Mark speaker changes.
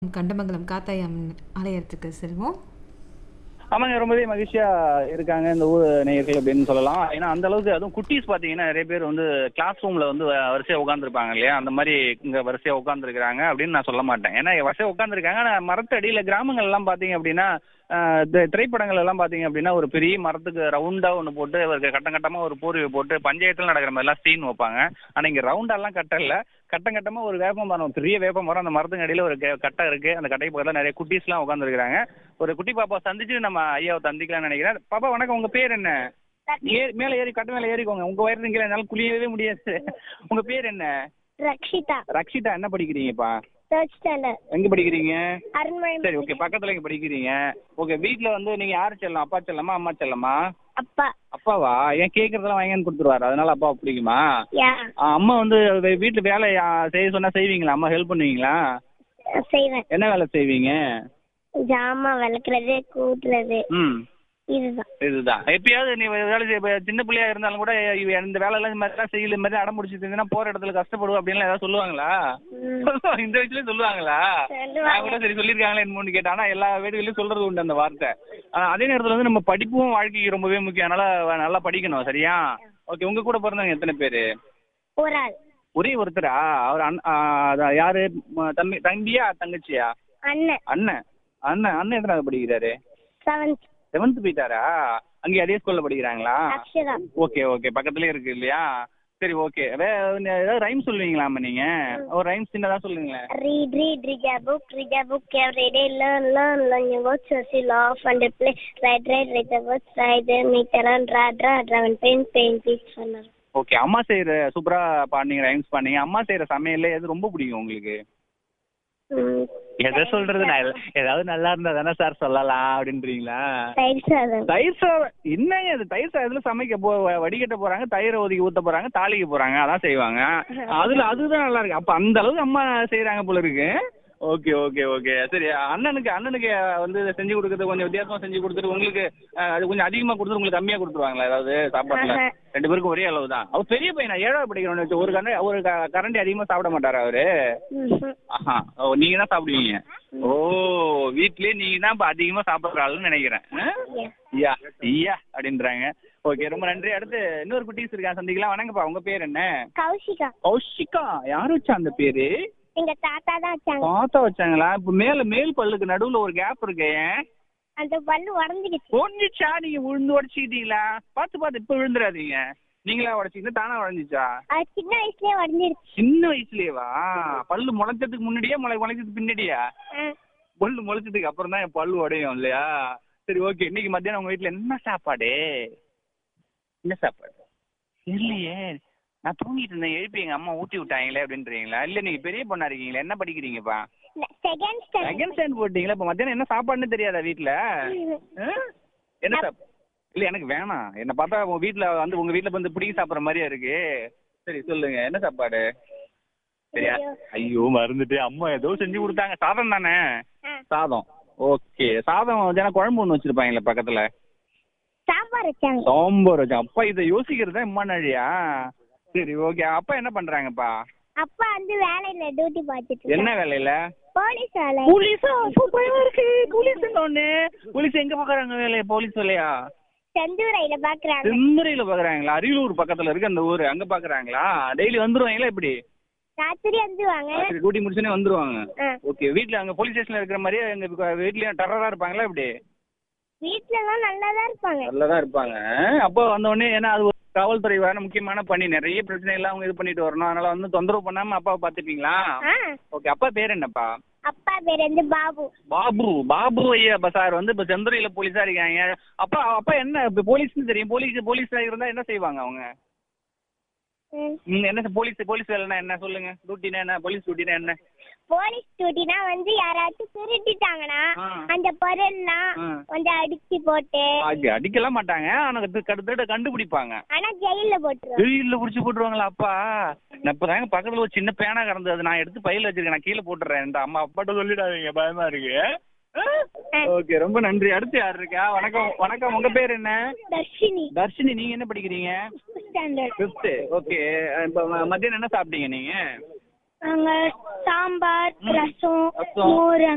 Speaker 1: கண்டமங்கலம் காத்தாயம் ஆலயத்துக்கு செல்வோம்
Speaker 2: ஆமாங்க ரொம்பவே மகிழ்ச்சியா இருக்காங்க இந்த ஊர் நேயர்கள் அப்படின்னு சொல்லலாம் ஏன்னா அந்த அளவுக்கு அதுவும் குட்டீஸ் பாத்தீங்கன்னா நிறைய பேர் வந்து கிளாஸ் ரூம்ல வந்து வ- வரிசையா உட்காந்துருப்பாங்க இல்லையா அந்த மாதிரி இங்க வரிசையா உட்காந்துருக்காங்க அப்படின்னு நான் சொல்ல மாட்டேன் ஏன்னா வரிசையா உட்காந்துருக்காங்க ஆனா மரத்து அடியில கிராமங்கள் எல்லாம் பாத்தீங்க அப்படின்னா ஆஹ், தி- திரைப்படங்கள் எல்லாம் பாத்தீங்க அப்படின்னா ஒரு பெரிய மரத்துக்கு ரவுண்டா ஒன்று போட்டு ஒரு கட்டம் கட்டமா ஒரு போர்வை போட்டு பஞ்சாயத்துல நடக்கிற மாதிரி எல்லாம் சீன் வைப்பாங்க ஆனா இங்க ரவுண்டாலாம் கட்டல கட்டம் கட்டமா ஒரு வேப்ப மரம் பெரிய வேப்ப மரம் அந்த மரத்துக்கு அடியில ஒரு கெ- கட்டை இருக்கு அந்த கட்டை பக்கத்துல நிறைய குட்டீஸ் எல்லாம் உட்காந்துருக்காங்க ஒரு குட்டி பாப்பா சந்திச்சு நம்ம ஐயாவை சந்திக்கலாம்னு நினைக்கிறேன் பாப்பா வணக்கம் உங்க பேர் என்ன ஏ- மேல ஏறி கட்டு மேல ஏறிக்கோங்க உங்க வயிறு கீழே என்னால குளியவே முடியாது உங்க பேர் என்ன
Speaker 3: ரக்ஷிதா
Speaker 2: ரக்ஷிதா என்ன படிக்கிறீங்கப்பா
Speaker 3: தேர்ட் ஸ்டாண்டர்ட்
Speaker 2: எங்க படிக்கிறீங்க
Speaker 3: அருண்மொழி
Speaker 2: சரி ஓகே பக்கத்துல எங்க படிக்கிறீங்க ஓகே வீட்ல வந்து நீங்க யாரு செல்லம் அப்பா செல்லமா அம்மா செல்லமா
Speaker 3: அப்பா
Speaker 2: அப்பாவா ஏன் கேக்குறதெல்லாம் வாங்கன்னு கொடுத்துருவாரு அதனால அப்பா பிடிக்குமா
Speaker 3: யா
Speaker 2: ஆ, அம்மா வந்து வே- வீட்டு வேலை ஆ, செய்ய சொன்னா செய்வீங்களா அம்மா ஹெல்ப் பண்ணுவீங்களா
Speaker 3: செய்வேன்
Speaker 2: என்ன வேலை செய்வீங்க
Speaker 3: ஜாமான் விளக்குறது கூட்டுறது
Speaker 2: ம்
Speaker 3: இதுதான்
Speaker 2: இதுதான் எப்பயாவது நீ வேலை செய்ய இப்ப சின்ன பிள்ளையா இருந்தாலும் கூட இவ இந்த வேலை எல்லாம் இந்த மாதிரிலாம் செய்யல இந்த மாதிரி அடம் பிடிச்சிருந்தீங்கன்னா போற இடத்துல கஷ்டப்படுவோம் அப்படின்லாம் ஏதாவது சொல்லுவாங்களா
Speaker 3: ம்.
Speaker 2: இந்த வயசுலயும் சொல்லுவாங்களா
Speaker 3: சொல்லுவாங்க.
Speaker 2: நான் கூட சரி சொல்லியிருக்காங்களே என்னமோன்னு கேட்டேன் ஆனா எல்லா வீடுகளிலும் சொல்றது உண்டு அந்த வார்த்தை ஆனா, அதே நேரத்துல வந்து நம்ம படிப்பும் வாழ்க்கைக்கு ரொம்பவே முக்கியம் அதனால நல்லா படிக்கணும் சரியா ஓகே உங்க கூட பிறந்தவங்க எத்தனை பேரு
Speaker 3: ஒரு ஆள்
Speaker 2: ஒரே ஒருத்தரா அவர் அண்ண ஆ, அதான் யாரு ம, தம்பி தம்பியா தங்கச்சியா
Speaker 3: அண்ணன்
Speaker 2: அண்ணன் அண்ணன் அண்ணன் எத்தனாவது படிக்கிறாரு
Speaker 3: செவன்த்
Speaker 2: செவன்த் போயிட்டாரா அங்கே அதே ஸ்கூல்ல படிக்கிறாங்களா
Speaker 3: அக்ஷரா
Speaker 2: ஓகே ஓகே பக்கத்துலயே இருக்கு இல்லையா சரி ஓகே வே ஏதாவது ரைம் சொல்லுவீங்களாமா நீங்க ஒரு ரைம் சின்னதா சொல்லுங்களேன்
Speaker 3: Read, read, read a book, read a book every day. Learn, learn, learn your words, social laugh and play. Write, write, write the words, write them, make around, draw, draw, draw and paint, paint, paint, சொன்னார்
Speaker 2: okay அம்மா செய்யற சூப்பரா பாடுனீங்க rhymes பண்ணீங்க அம்மா செய்யற சமையல்ல எது ரொம்ப பிடிக்கும் உங்களுக்கு
Speaker 3: ம்,
Speaker 2: எதை சொல்றது நான் எத- ஏதாவது நல்லா இருந்தா தானே சார் சொல்லலாம் அப்படின்றீங்களா
Speaker 3: தயிர் சாதம்
Speaker 2: தயிர் சாதம் என்னங்க இது தயிர் சாதத்துல சமைக்க போ வடிகட்ட போறாங்க தயிரை ஒதுக்கி ஊத்த போறாங்க தாளிக்க போறாங்க அதான் செய்வாங்க அதுல அதுதான் நல்லா இருக்கு அப்ப அந்த அளவுக்கு அம்மா செய்யறாங்க போல இருக்கு ஓகே ஓகே ஓகே சரி அண்ணனுக்கு அண்ணனுக்கு வந்து இதை செஞ்சு கொடுக்கறது கொஞ்சம் வித்தியாசமா செஞ்சு கொடுத்துட்டு உங்களுக்கு அஹ், அது கொஞ்சம் அதிகமா கொடுத்துட்டு உங்களுக்கு கம்மியா கொடுத்துருவாங்களா ஏதாவது சாப்பாட்டுல
Speaker 3: ஆஹா.
Speaker 2: ரெண்டு பேருக்கும் ஒரே அளவு தான் அவர் பெரிய பையனா ஏழாவது படிக்கிறவனு வச்சு ஒரு கரண்டி ஒரு க- கரண்டி அதிகமா சாப்பிட மாட்டாரா அவரு
Speaker 3: ம்ஹும்.
Speaker 2: ஆஹா ஓ நீங்க தான் சாப்பிடுவீங்க ஓ வீட்லயே நீங்க தான் இப்ப அதிகமா சாப்பிடுற ஆளுன்னு நினைக்கிறேன் ஆ?
Speaker 3: Yeah.
Speaker 2: ஐயா ஐயா அப்படின்றாங்க ஓகே ரொம்ப நன்றி அடுத்து இன்னொரு குட்டீஸ் இருக்கா சந்திக்கலாம் வணங்கப்பா உங்க பேர் என்ன
Speaker 3: கௌஷிகா
Speaker 2: கௌஷிகா யார் வச்சா அந்த பேரு
Speaker 3: எங்க தாத்தா தான் வச்சாங்க
Speaker 2: தாத்தா வச்சாங்களா இப்ப மேல மேல் பல்லுக்கு நடுவுல ஒரு கேப் இருக்கு ஏன்
Speaker 3: அந்த பல்லு உடஞ்சிக்கிச்சு
Speaker 2: ஒன்றுச்சா நீங்க விழுந்து உடச்சிக்கிட்டீங்களா பார்த்து பார்த்து இப்ப விழுந்துடாதீங்க நீங்களா உடச்சிக்கிட்டு தானா உடஞ்சிச்சா
Speaker 3: அது சின்ன வயசுலயே உடஞ்சிருச்சு
Speaker 2: சின்ன வயசுலயேவா பல்லு முளைச்சதுக்கு முன்னாடியா முளை முளைச்சதுக்கு பின்னாடியா
Speaker 3: ஆ.
Speaker 2: பல்லு முளைச்சதுக்கு அப்புறம் தான் என் பல்லு உடையும் இல்லையா சரி ஓகே இன்னைக்கு மத்தியானம் உங்க வீட்ல என்ன சாப்பாடு என்ன சாப்பாடு இல்லையே நான் தூங்கிட்டு இருந்தேன் எழுப்பி எங்க அம்மா ஊட்டி விட்டாங்களே அப்படின்றீங்களா இல்ல நீங்க பெரிய பொண்ணா இருக்கீங்களா என்ன படிக்கிறீங்கப்பா
Speaker 3: செகண்ட் ஸ்டாண்டர்ட்
Speaker 2: செகண்ட் ஸ்டாண்ட் போட்டீங்களா இப்ப மத்தியானம் என்ன சாப்பாடுன்னு தெரியாதா வீட்ல ஆ? என்ன சாப்பாடு இல்ல எனக்கு வேணாம் என்ன பார்த்தா உங்க வீட்ல வந்து உங்க வீட்ல வந்து பிடிக்க சாப்பிடுற மாதிரியா இருக்கு சரி சொல்லுங்க என்ன சாப்பாடு சரியா
Speaker 3: ஐயோ.
Speaker 2: ஐயோ மறந்துட்டு அம்மா ஏதோ செஞ்சு கொடுத்தாங்க சாதம் தானே
Speaker 3: ஆ.
Speaker 2: சாதம் ஓகே சாதம் ஏன்னா குழம்பு ஒன்று வச்சிருப்பாங்களே பக்கத்துல
Speaker 3: சாம்பார் வச்சாங்க
Speaker 2: சாம்பார் வச்சு அப்பா இதை யோசிக்கிறது தான் இம்மா நாழியா சரி ஓகே அப்பா என்ன பண்றாங்கப்பா
Speaker 3: அப்பா வந்து வேலையில டியூட்டி பார்த்துட்டு
Speaker 2: என்ன
Speaker 3: இருக்காங்க.
Speaker 2: வேலையில
Speaker 3: போலீஸ் வேலை
Speaker 2: போலீஸா சூப்பரா இருக்கு போலீஸ் ஒண்ணு போலீஸ் எங்க பாக்குறாங்க வேலையை போலீஸ் வேலையா
Speaker 3: செந்தூரையில பாக்குறாங்க
Speaker 2: செந்துறையில பாக்குறாங்களா அரியலூர் பக்கத்துல இருக்கு அந்த ஊரு அங்க பாக்குறாங்களா டெய்லி வந்துருவாங்களா எப்படி
Speaker 3: ராத்திரி வந்துருவாங்க
Speaker 2: சரி டியூட்டி முடிச்சுனே வந்துருவாங்க
Speaker 3: ஆ.
Speaker 2: ஓகே வீட்ல அங்க போலீஸ் ஸ்டேஷன்ல இருக்கிற மாதிரியே எங்க வீட்லயும் டெரரா இருப்பாங்களா எப்படி
Speaker 3: வீட்டுல எல்லாம் நல்லாதான் இருப்பாங்க
Speaker 2: நல்லதா இருப்பாங்க அப்போ வந்த உடனே ஏன்னா அது ஒரு காவல்துறை வேற முக்கியமான பணி நிறைய பிரச்சனை எல்லாம் அவங்க இது பண்ணிட்டு வரணும் அதனால வந்து தொந்தரவு பண்ணாம அப்பாவை பாத்துப்பீங்களா
Speaker 3: ஆ
Speaker 2: ஓகே அப்பா பேர் என்னப்பா
Speaker 3: அப்பா பேர் வந்து பாபு
Speaker 2: பாபு பாபு ஐயா சார் வந்து இப்ப செந்துறையில போலீஸா இருக்காங்க அப்பா அப்பா என்ன இப்ப போலீஸ்னு தெரியும் போலீஸ் போலீஸா இருந்தா என்ன செய்வாங்க அவங்க
Speaker 3: ம்.
Speaker 2: நீங்க என்ன போலீஸ் போலீஸ் வேலைன்னா என்ன சொல்லுங்க டியூட்டினா என்ன போலீஸ் டியூட்டினா என்ன
Speaker 3: போலீஸ் டியூட்டினா வந்து யாராச்சும் திருட்டிட்டாங்கன்னா
Speaker 2: ஆ.
Speaker 3: அந்த பொருள்லாம்
Speaker 2: ஆ.
Speaker 3: கொஞ்சம் அடிச்சு போட்டு
Speaker 2: அது அடிக்கலாம் மாட்டாங்க ஆனா கடுத்து கண்டுபிடிப்பாங்க
Speaker 3: ஆனா ஜெயில போட்டுருவாங்க
Speaker 2: வெயில்ல புடிச்சு போட்டுருவாங்களா அப்பா நான் இப்பதாங்க பக்கத்துல ஒரு சின்ன பேனா கிடந்தது நான் எடுத்து பையில வச்சிருக்கேன் நான் கீழே போட்டுறேன் இந்த அம்மா அப்பாட்ட சொல்லிடாதீங்க பயமா இருக்கு ஓகே ரொம்ப நன்றி அடுத்து யார் இருக்கா வணக்கம் வணக்கம் உங்க பேர் என்ன
Speaker 3: தர்ஷினி
Speaker 2: தர்ஷினி நீங்க என்ன படிக்கிறீங்க
Speaker 3: ஸ்டாண்டர்ட்
Speaker 2: ஃபிஃப்த் ஓகே இப்போ மத்தியானம் என்ன சாப்பிட்டீங்க நீங்க
Speaker 3: அங்க சாம்பார்
Speaker 2: ம்.
Speaker 3: ரசம்
Speaker 2: ரசம்.
Speaker 3: மோர்